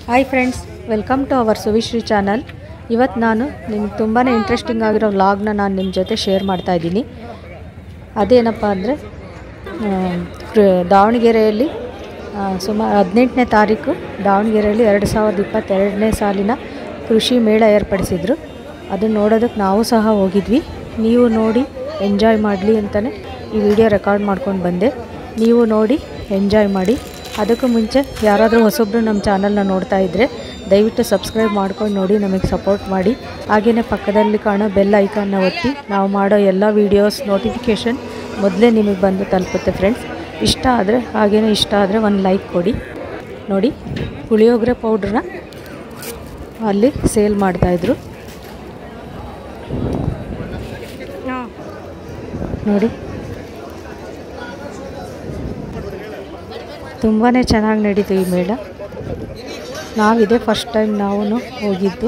hi friends welcome to our Suvishri channel ಇವತ್ತು ನಾನು ನಿಮ್ಗೆ ತುಂಬಾ ಇಂಟ್ರೆಸ್ಟಿಂಗ್ ಆಗಿರೋ ವ್ಲಾಗ್ನ ನಾನು ನಿಮ್ಮ ಜೊತೆ ಶೇರ್ ಮಾಡ್ತಾ ಇದ್ದೀನಿ ಅದೇನಪ್ಪ ಅಂದರೆ ದಾವಣಗೆರೆಯಲ್ಲಿ ಸುಮಾರು ಹದಿನೆಂಟನೇ ತಾರೀಕು ದಾವಣಗೆರೆಯಲ್ಲಿ ಎರಡು ಸಾವಿರದ ಇಪ್ಪತ್ತೆರಡನೇ ಸಾಲಿನ ಕೃಷಿ ಮೇಳ ಏರ್ಪಡಿಸಿದರು ಅದನ್ನು ನೋಡೋದಕ್ಕೆ ನಾವು ಸಹ ಹೋಗಿದ್ವಿ ನೀವು ನೋಡಿ ಎಂಜಾಯ್ ಮಾಡಲಿ ಅಂತಲೇ ಈ ವಿಡಿಯೋ ರೆಕಾರ್ಡ್ ಮಾಡ್ಕೊಂಡು ಬಂದೆ ನೀವು ನೋಡಿ ಎಂಜಾಯ್ ಮಾಡಿ ಅದಕ್ಕೂ ಮುಂಚೆ ಯಾರಾದರೂ ಹೊಸೊಬ್ಬರು ನಮ್ಮ ಚಾನಲ್ನ ನೋಡ್ತಾ ಇದ್ದರೆ ದಯವಿಟ್ಟು ಸಬ್ಸ್ಕ್ರೈಬ್ ಮಾಡ್ಕೊಂಡು ನೋಡಿ ನಮಗೆ ಸಪೋರ್ಟ್ ಮಾಡಿ ಹಾಗೆಯೇ ಪಕ್ಕದಲ್ಲಿ ಕಾಣೋ ಬೆಲ್ ಐಕಾನ್ನ ಒತ್ತಿ ನಾವು ಮಾಡೋ ಎಲ್ಲ ವೀಡಿಯೋಸ್ ನೋಟಿಫಿಕೇಷನ್ ಮೊದಲೇ ನಿಮಗೆ ಬಂದು ತಲುಪುತ್ತೆ ಫ್ರೆಂಡ್ಸ್ ಇಷ್ಟ ಆದರೆ ಹಾಗೆಯೇ ಇಷ್ಟ ಆದರೆ ಒಂದು ಲೈಕ್ ಕೊಡಿ ನೋಡಿ ಪುಳಿಯೋಗರೆ ಪೌಡ್ರನ್ನ ಅಲ್ಲಿ ಸೇಲ್ ಮಾಡ್ತಾಯಿದ್ರು ನೋಡಿ ತುಂಬಾ ಚೆನ್ನಾಗಿ ನಡೀತು ಈ ಮೇಳ ನಾವಿದೆ ಫಸ್ಟ್ ಟೈಮ್ ನಾವು ಹೋಗಿದ್ದು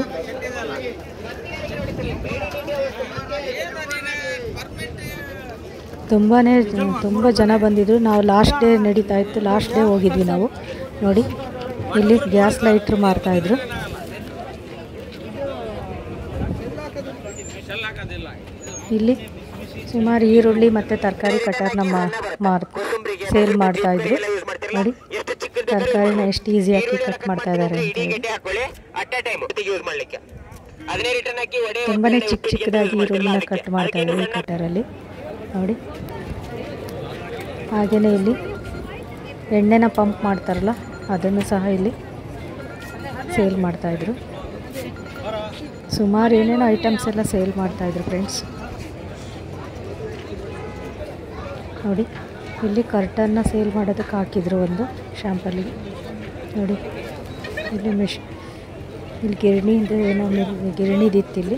ತುಂಬಾ ತುಂಬ ಜನ ಬಂದಿದ್ರು ನಾವು ಲಾಸ್ಟ್ ಡೇ ನಡೀತಾ ಇತ್ತು ಲಾಸ್ಟ್ ಡೇ ಹೋಗಿದ್ವಿ ನಾವು ನೋಡಿ ಇಲ್ಲಿ ಗ್ಯಾಸ್ ಲೈಟ್ರ್ ಮಾರ್ತಾಯಿದ್ರು ಇಲ್ಲಿ ಸುಮಾರು ಈರುಳ್ಳಿ ಮತ್ತು ತರಕಾರಿ ಕಟರ್ನ ಮಾರ್ ಸೇಲ್ ಮಾಡ್ತಾಯಿದ್ರು ನೋಡಿ ತರಕಾರಿನ ಎಷ್ಟು ಈಸಿಯಾಗಿ ಕಟ್ ಮಾಡ್ತಾ ಇದ್ದಾರೆ ಅಂತ ಹೇಳಿ ತುಂಬಾ ಚಿಕ್ಕ ಚಿಕ್ಕದಾಗಿ ಈರುಳ್ಳಿನ ಕಟ್ ಮಾಡ್ತಾ ಇದ್ರು ಈ ಕಟರಲ್ಲಿ ನೋಡಿ ಹಾಗೆಯೇ ಇಲ್ಲಿ ಎಣ್ಣೆನ ಪಂಪ್ ಮಾಡ್ತಾರಲ್ಲ ಅದನ್ನು ಸಹ ಇಲ್ಲಿ ಸೇಲ್ ಮಾಡ್ತಾಯಿದ್ರು ಸುಮಾರು ಏನೇನೋ ಐಟಮ್ಸ್ ಎಲ್ಲ ಸೇಲ್ ಮಾಡ್ತಾಯಿದ್ರು ಫ್ರೆಂಡ್ಸ್ ನೋಡಿ ಇಲ್ಲಿ ಕರ್ಟನ್ನ ಸೇಲ್ ಮಾಡೋದಕ್ಕೆ ಹಾಕಿದ್ರು ಒಂದು ಶಾಂಪಲ್ಲಿಗೆ ನೋಡಿ ಇಲ್ಲಿ ಮಿಶ್ ಇಲ್ಲಿ ಗಿರಣಿಯಿಂದ ಏನೋ ಗಿರಣಿದಿತ್ತು ಇಲ್ಲಿ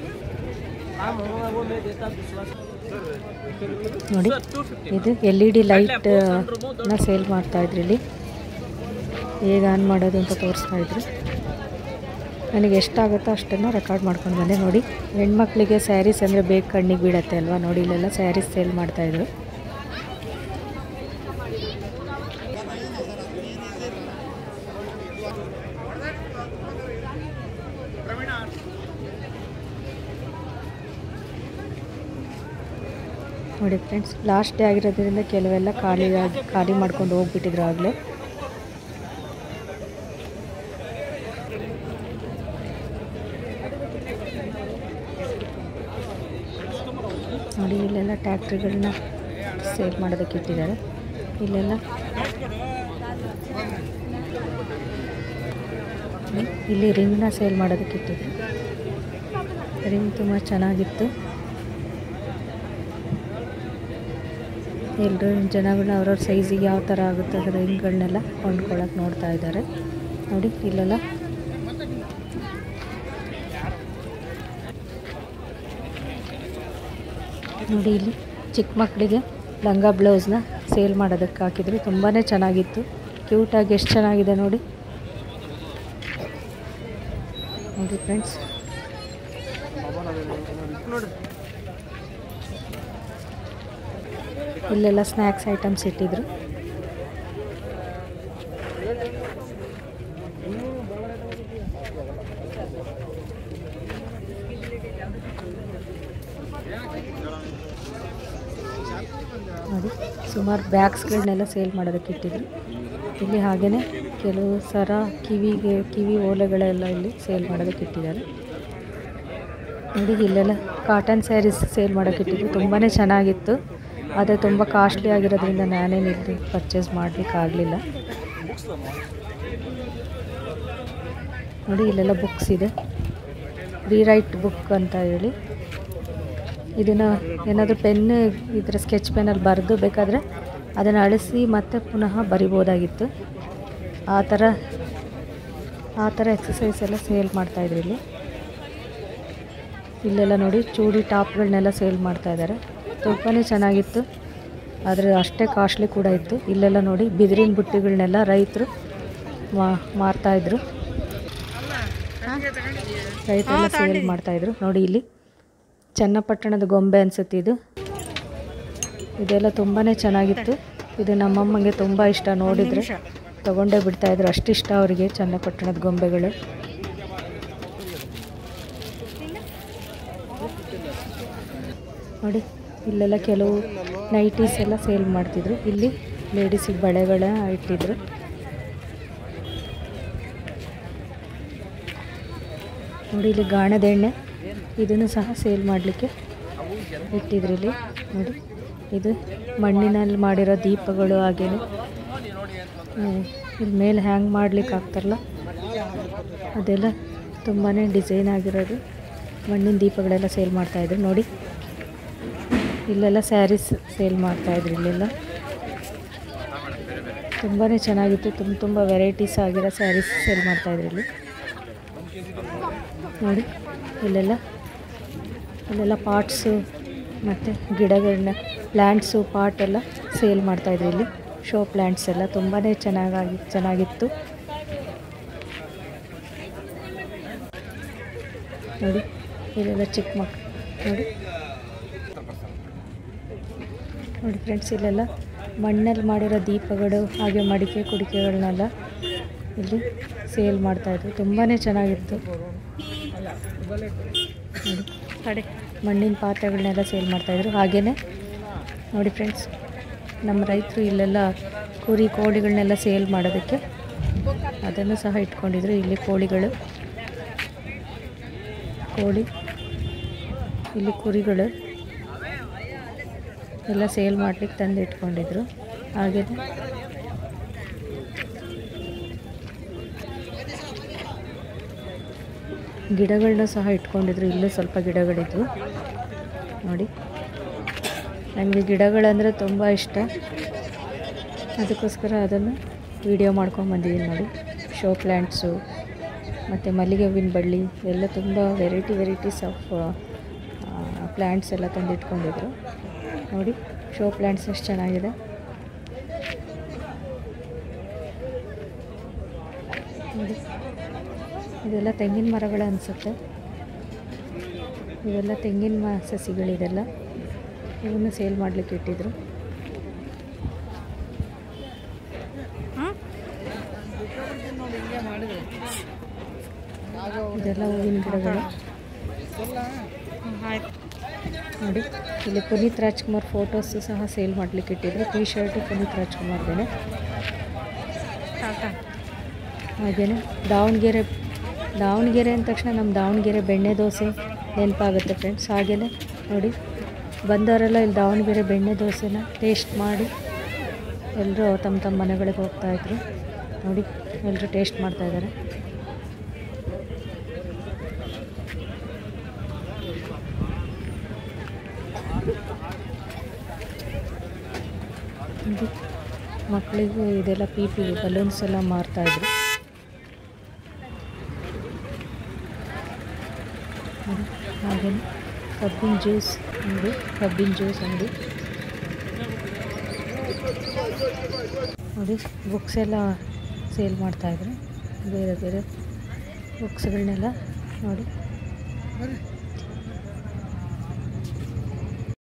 ನೋಡಿ ಇದು ಎಲ್ ಇ ಡಿ ಲೈಟ್ನ ಸೇಲ್ ಮಾಡ್ತಾಯಿದ್ರು ಇಲ್ಲಿ ಹೇಗೆ ಆನ್ ಮಾಡೋದು ಅಂತ ತೋರಿಸ್ತಾ ಇದ್ರು ನನಗೆ ಎಷ್ಟಾಗುತ್ತೋ ಅಷ್ಟನ್ನು ರೆಕಾರ್ಡ್ ಮಾಡ್ಕೊಂಡು ಬಂದೆ ನೋಡಿ ಹೆಣ್ಮಕ್ಳಿಗೆ ಸ್ಯಾರೀಸ್ ಅಂದರೆ ಬೇಗ ಕಣ್ಣಿಗೆ ಬೀಳತ್ತೆ ಅಲ್ವಾ ನೋಡಿ ಇಲ್ಲೆಲ್ಲ ಸ್ಯಾರೀಸ್ ಸೇಲ್ ಮಾಡ್ತಾಯಿದ್ರು ನೋಡಿ ಫ್ರೆಂಡ್ಸ್ ಲಾಸ್ಟ್ ಡೇ ಆಗಿರೋದ್ರಿಂದ ಕೆಲವೆಲ್ಲ ಖಾಲಿ ಖಾಲಿ ಮಾಡ್ಕೊಂಡು ಹೋಗ್ಬಿಟ್ಟಿದ್ರು ಆಗಲೇ ನೋಡಿ ಇಲ್ಲೆಲ್ಲ ಟ್ಯಾಕ್ಟ್ರಿಗಳನ್ನ ಸೇಲ್ ಮಾಡೋದಕ್ಕೆ ಇಟ್ಟಿದ್ದಾರೆ ಇಲ್ಲೆಲ್ಲ ಇಲ್ಲಿ ರಿಂಗ್ನ ಸೇಲ್ ಮಾಡೋದಕ್ಕೆ ಇಟ್ಟಿದ್ರು ರಿಂಗ್ ತುಂಬ ಚೆನ್ನಾಗಿತ್ತು ಎಲ್ಲರೂ ಜನಗಳನ್ನ ಅವ್ರವ್ರ ಸೈಜಿಗೆ ಯಾವ ಥರ ಆಗುತ್ತೆ ಅದರ ರಿಂಗ್ಗಳನ್ನೆಲ್ಲ ಕೊಂಡ್ಕೊಳ್ಳೋಕೆ ನೋಡ್ತಾ ಇದ್ದಾರೆ ನೋಡಿ ಇಲ್ಲೆಲ್ಲ ನೋಡಿ ಇಲ್ಲಿ ಚಿಕ್ಕ ಮಕ್ಕಳಿಗೆ ಲಂಗ ಬ್ಲೌಸ್ನ ಸೇಲ್ ಮಾಡೋದಕ್ಕೆ ಹಾಕಿದ್ರು ತುಂಬಾ ಚೆನ್ನಾಗಿತ್ತು ಕ್ಯೂಟಾಗಿ ಎಷ್ಟು ಚೆನ್ನಾಗಿದೆ ನೋಡಿ ನೋಡಿ ಫ್ರೆಂಡ್ಸ್ ಇಲ್ಲೆಲ್ಲ ಸ್ನ್ಯಾಕ್ಸ್ ಐಟಮ್ಸ್ ಇಟ್ಟಿದ್ರು ನೋಡಿ ಸುಮಾರು ಬ್ಯಾಗ್ಸ್ಗಳನ್ನೆಲ್ಲ ಸೇಲ್ ಮಾಡೋದಕ್ಕೆ ಇಟ್ಟಿದ್ರು ಇಲ್ಲಿ ಹಾಗೆಯೇ ಕೆಲವು ಸರ ಕಿವಿಗೆ ಕಿವಿ ಓಲೆಗಳೆಲ್ಲ ಇಲ್ಲಿ ಸೇಲ್ ಮಾಡೋದಕ್ಕೆ ಇಟ್ಟಿದ್ದಾರೆ ನೋಡಿ ಇಲ್ಲೆಲ್ಲ ಕಾಟನ್ ಸ್ಯಾರೀಸ್ ಸೇಲ್ ಮಾಡೋಕ್ಕೆ ಇಟ್ಟಿದ್ರು ತುಂಬಾ ಚೆನ್ನಾಗಿತ್ತು ಆದರೆ ತುಂಬ ಕಾಸ್ಟ್ಲಿ ಆಗಿರೋದ್ರಿಂದ ನಾನೇನು ಇಲ್ಲಿ ಪರ್ಚೇಸ್ ಮಾಡಲಿಕ್ಕಾಗಲಿಲ್ಲ ನೋಡಿ ಇಲ್ಲೆಲ್ಲ ಬುಕ್ಸ್ ಇದೆ ರೀರೈಟ್ ಬುಕ್ ಅಂತ ಹೇಳಿ ಇದನ್ನು ಏನಾದರೂ ಪೆನ್ ಇದರ ಸ್ಕೆಚ್ ಪೆನ್ನಲ್ಲಿ ಬರೆದು ಬೇಕಾದರೆ ಅದನ್ನು ಅಳಿಸಿ ಮತ್ತೆ ಪುನಃ ಬರಿಬೋದಾಗಿತ್ತು ಆ ಥರ ಆ ಥರ ಎಕ್ಸಸೈಸ್ ಎಲ್ಲ ಸೇಲ್ ಮಾಡ್ತಾಯಿದ್ರು ಇಲ್ಲಿ ಇಲ್ಲೆಲ್ಲ ನೋಡಿ ಚೂಡಿ ಟಾಪ್ಗಳನ್ನೆಲ್ಲ ಸೇಲ್ ಮಾಡ್ತಾಯಿದ್ದಾರೆ ತುಂಬಾ ಚೆನ್ನಾಗಿತ್ತು ಆದರೆ ಅಷ್ಟೇ ಕಾಸ್ಟ್ಲಿ ಕೂಡ ಇತ್ತು ಇಲ್ಲೆಲ್ಲ ನೋಡಿ ಬಿದಿರಿನ ಬುಟ್ಟಿಗಳನ್ನೆಲ್ಲ ರೈತರು ಮಾ ಮಾರ್ತಾಯಿದ್ರು ರೈತರೆಲ್ಲ ಸೇಲ್ ಮಾಡ್ತಾಯಿದ್ರು ನೋಡಿ ಇಲ್ಲಿ ಚನ್ನಪಟ್ಟಣದ ಗೊಂಬೆ ಅನಿಸುತ್ತೆ ಇದು ಇದೆಲ್ಲ ತುಂಬಾ ಚೆನ್ನಾಗಿತ್ತು ಇದು ನಮ್ಮಮ್ಮಂಗೆ ತುಂಬ ಇಷ್ಟ ನೋಡಿದರೆ ತೊಗೊಂಡೇ ಬಿಡ್ತಾಯಿದ್ರು ಅಷ್ಟಿಷ್ಟ ಅವರಿಗೆ ಚನ್ನಪಟ್ಟಣದ ಗೊಂಬೆಗಳು ನೋಡಿ ಇಲ್ಲೆಲ್ಲ ಕೆಲವು ನೈಟೀಸ್ ಎಲ್ಲ ಸೇಲ್ ಮಾಡ್ತಿದ್ರು ಇಲ್ಲಿ ಲೇಡೀಸಿಗೆ ಬಳೆಗಳ ಇಟ್ಟಿದ್ರು ನೋಡಿ ಇಲ್ಲಿ ಗಾಣದ ಎಣ್ಣೆ ಇದನ್ನು ಸಹ ಸೇಲ್ ಮಾಡಲಿಕ್ಕೆ ಇಟ್ಟಿದ್ರು ಇಲ್ಲಿ ನೋಡಿ ಇದು ಮಣ್ಣಿನಲ್ಲಿ ಮಾಡಿರೋ ದೀಪಗಳು ಹಾಗೇನೆ ಹ್ಮ್, ಇಲ್ಲಿ ಮೇಲೆ ಹ್ಯಾಂಗ್ ಮಾಡ್ಲಿಕ್ಕೆ ಆಗ್ತಾರಲ್ಲ ಅದೆಲ್ಲ ತುಂಬಾ ಡಿಸೈನ್ ಆಗಿರೋದು ಮಣ್ಣಿನ ದೀಪಗಳೆಲ್ಲ ಸೇಲ್ ಮಾಡ್ತಾಯಿದ್ರು ನೋಡಿ ಇಲ್ಲೆಲ್ಲ ಸ್ಯಾರೀಸ್ ಸೇಲ್ ಮಾಡ್ತಾಯಿದ್ರು ಇಲ್ಲೆಲ್ಲ ತುಂಬಾ ಚೆನ್ನಾಗಿತ್ತು ತುಂಬ ತುಂಬ ವೆರೈಟೀಸ್ ಆಗಿರೋ ಸ್ಯಾರೀಸ್ ಸೇಲ್ ಮಾಡ್ತಾಯಿದ್ರು ಇಲ್ಲಿ ನೋಡಿ ಇಲ್ಲೆಲ್ಲ ಇಲ್ಲೆಲ್ಲ ಪಾಟ್ಸು ಮತ್ತು ಗಿಡಗಳನ್ನ ಪ್ಲ್ಯಾಂಟ್ಸು ಪಾಟ್ ಎಲ್ಲ ಸೇಲ್ ಮಾಡ್ತಾಯಿದ್ರು ಇಲ್ಲಿ ಶೋ ಪ್ಲ್ಯಾಂಟ್ಸ್ ಎಲ್ಲ ತುಂಬಾ ಚೆನ್ನಾಗಾಗಿ ಚೆನ್ನಾಗಿತ್ತು ನೋಡಿ ಇಲ್ಲೆಲ್ಲ ಚಿಕ್ಕ ಮಕ್ಕಳು ನೋಡಿ ನೋಡಿ ಫ್ರೆಂಡ್ಸ್ ಇಲ್ಲೆಲ್ಲ ಮಣ್ಣಲ್ಲಿ ಮಾಡಿರೋ ದೀಪಗಳು ಹಾಗೆ ಮಡಿಕೆ ಕುಡಿಕೆಗಳನ್ನೆಲ್ಲ ಇಲ್ಲಿ ಸೇಲ್ ಮಾಡ್ತಾಯಿದ್ರು ತುಂಬಾ ಚೆನ್ನಾಗಿತ್ತು ನೋಡಿ ಕಡೆ ಮಣ್ಣಿನ ಪಾತ್ರೆಗಳನ್ನೆಲ್ಲ ಸೇಲ್ ಮಾಡ್ತಾಯಿದ್ರು ಹಾಗೆಯೇ ನೋಡಿ ಫ್ರೆಂಡ್ಸ್ ನಮ್ಮ ರೈತರು ಇಲ್ಲೆಲ್ಲ ಕುರಿ ಕೋಳಿಗಳನ್ನೆಲ್ಲ ಸೇಲ್ ಮಾಡೋದಕ್ಕೆ ಅದನ್ನು ಸಹ ಇಟ್ಕೊಂಡಿದ್ರು ಇಲ್ಲಿ ಕೋಳಿಗಳು ಕೋಳಿ ಇಲ್ಲಿ ಕುರಿಗಳು ಎಲ್ಲ ಸೇಲ್ ಮಾಡ್ಲಿಕ್ಕೆ ತಂದು ಇಟ್ಕೊಂಡಿದ್ರು ಹಾಗೆಯೇ ಗಿಡಗಳನ್ನ ಸಹ ಇಟ್ಕೊಂಡಿದ್ರು ಇಲ್ಲೂ ಸ್ವಲ್ಪ ಗಿಡಗಳಿದ್ವು ನೋಡಿ ನನಗೆ ಗಿಡಗಳಂದರೆ ತುಂಬ ಇಷ್ಟ ಅದಕ್ಕೋಸ್ಕರ ಅದನ್ನು ವಿಡಿಯೋ ಮಾಡ್ಕೊಂಡು ಬಂದಿದ್ದೀನಿ ನೋಡಿ ಶೋ ಪ್ಲ್ಯಾಂಟ್ಸು ಮತ್ತು ಮಲ್ಲಿಗೆ ಹೂವಿನ ಬಳ್ಳಿ ಎಲ್ಲ ತುಂಬ ವೆರೈಟಿ ವೆರೈಟೀಸ್ ಆಫ್ ಪ್ಲ್ಯಾಂಟ್ಸ್ ಎಲ್ಲ ತಂದು ಇಟ್ಕೊಂಡಿದ್ರು ನೋಡಿ ಶೋ ಪ್ಲ್ಯಾಂಟ್ಸ್ ಎಷ್ಟು ಚೆನ್ನಾಗಿದೆ ನೋಡಿ ಇದೆಲ್ಲ ತೆಂಗಿನ ಮರಗಳು ಅನಿಸುತ್ತೆ ಇವೆಲ್ಲ ತೆಂಗಿನ ಮ ಸಸಿಗಳಿದೆಲ್ಲ ಇವನ್ನು ಸೇಲ್ ಮಾಡಲಿಕ್ಕೆ ಇಟ್ಟಿದ್ರು ಇದೆಲ್ಲ ಹೂವಿನ ಗಿಡಗಳು ನೋಡಿ ಇಲ್ಲಿ ಪುನೀತ್ ರಾಜ್ಕುಮಾರ್ ಫೋಟೋಸು ಸಹ ಸೇಲ್ ಮಾಡಲಿಕ್ಕೆ ಇಟ್ಟಿದ್ರು ಟಿ ಶರ್ಟು ಪುನೀತ್ ರಾಜ್ಕುಮಾರ್ದೇನೆ ಹಾಗೆಯೇ ದಾವಣಗೆರೆ ದಾವಣಗೆರೆ ಅಂದ ತಕ್ಷಣ ನಮ್ಮ ದಾವಣಗೆರೆ ಬೆಣ್ಣೆ ದೋಸೆ ನೆನಪಾಗುತ್ತೆ ಫ್ರೆಂಡ್ಸ್ ಹಾಗೆಯೇ ನೋಡಿ ಬಂದವರೆಲ್ಲ ಇಲ್ಲಿ ದಾವಣಗೆರೆ ಬೆಣ್ಣೆ ದೋಸೆನ ಟೇಸ್ಟ್ ಮಾಡಿ ಎಲ್ಲರೂ ತಮ್ಮ ತಮ್ಮ ಮನೆಗಳಿಗೆ ಹೋಗ್ತಾಯಿದ್ರು ನೋಡಿ ಎಲ್ಲರೂ ಟೇಸ್ಟ್ ಮಾಡ್ತಾಯಿದ್ದಾರೆ ಇದು ಮಕ್ಕಳಿಗೂ ಇದೆಲ್ಲ ಪಿ ಪಿ ಬಲೂನ್ಸ್ ಎಲ್ಲ ಮಾರ್ತಾಯಿದ್ರು ನೋಡಿ ಹಾಗೆಯೇ ಕಬ್ಬಿನ ಜ್ಯೂಸ್ ಅಂಗಡಿ ಕಬ್ಬಿನ ಜ್ಯೂಸ್ ಅಂಗಡಿ ನೋಡಿ ಬುಕ್ಸ್ ಎಲ್ಲ ಸೇಲ್ ಮಾಡ್ತಾಯಿದ್ರು ಬೇರೆ ಬೇರೆ ಬುಕ್ಸ್ಗಳನ್ನೆಲ್ಲ ನೋಡಿ